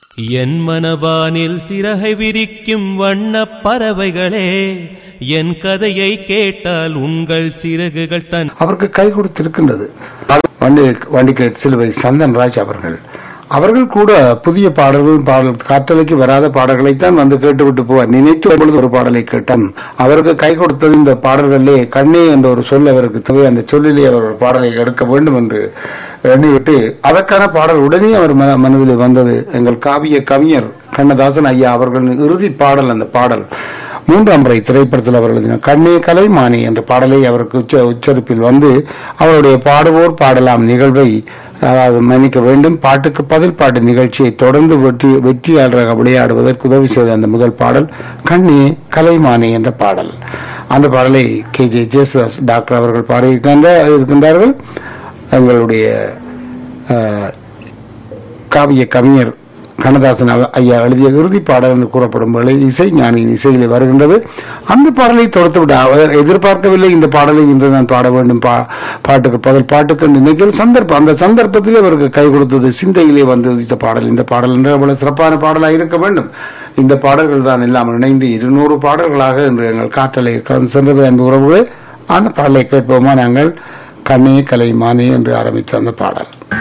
என் மனவானில் சிறகை விரிக்கும் வண்ணப் பறவைகளே என் கதையை கேட்டால் உங்கள் சிறகுகள் தன் அவருக்கு கை கொடுத்திருக்கின்றது வண்டி வண்டிக்கு சிலுவை சந்தன் ராஜ் அவர்கள் அவர்கள் கூட புதிய பாடல்கள் பாடல் காற்றலைக்கு வராத பாடல்களைத்தான் வந்து கேட்டுவிட்டு போவார் நினைத்து பொழுது ஒரு பாடலை கேட்டான் அவருக்கு கை கொடுத்தது இந்த பாடல்களிலே கண்ணே என்ற ஒரு சொல் அவருக்கு தேவை அந்த சொல்லிலே அவர் ஒரு பாடலை எடுக்க வேண்டும் என்று எண்ணிவிட்டு அதற்கான பாடல் உடனே அவர் மன- மனதில் வந்தது எங்கள் காவிய கவிஞர் கண்ணதாசன் ஐயா அவர்களின் இறுதி பாடல் அந்த பாடல் மூன்றாம் முறை திரைப்படத்தில் அவர் எழுதினார் கண்ணே கலைமானி என்ற பாடலை அவருக்கு உச்ச உச்சரிப்பில் வந்து அவருடைய பாடுவோர் பாடலாம் நிகழ்வை அதாவது மன்னிக்க வேண்டும் பாட்டுக்கு பதில் பாட்டு நிகழ்ச்சியை தொடர்ந்து வெற்றி வெற்றியாளராக விளையாடுவதற்கு உதவி செய்த அந்த முதல் பாடல் கண்ணே கலைமானி என்ற பாடல் அந்த பாடலை கே ஜே ஜேசுதாஸ் டாக்டர் அவர்கள் பாடியிருக்கின்ற- இருக்கின்றார்கள் எங்களுடைய அஹ், காவிய கவிஞர் கண்ணதாசன் அவ- ஐயா எழுதிய இறுதி பாடல் என்று கூறப்படும் வேளை இசை ஞானியின் இசையிலே வருகின்றது அந்த பாடலை தொடுத்து விட அவர் எதிர்பார்க்கவில்லை இந்த பாடலை இன்று நான் பாட வேண்டும் பா- பாட்டுக்கு பதில் பாட்டுக்கு நினைக்கிற சந்தர்ப்பம் அந்த சந்தர்ப்பத்திலே அவருக்கு கை கொடுத்தது சிந்தையிலே வந்து உதித்த பாடல் இந்த பாடல் என்று அவ்வளவு சிறப்பான பாடலாக இருக்க வேண்டும் இந்த பாடல்கள் தான் எல்லாம் இணைந்து இருநூறு பாடல்களாக இன்று எங்கள் காற்றலை கடந்து சென்றது அன்பு உறவுகளே அந்த பாடலை கேட்போமா நாங்கள் கண்ணே கலைமானே என்று ஆரம்பித்த அந்த பாடல்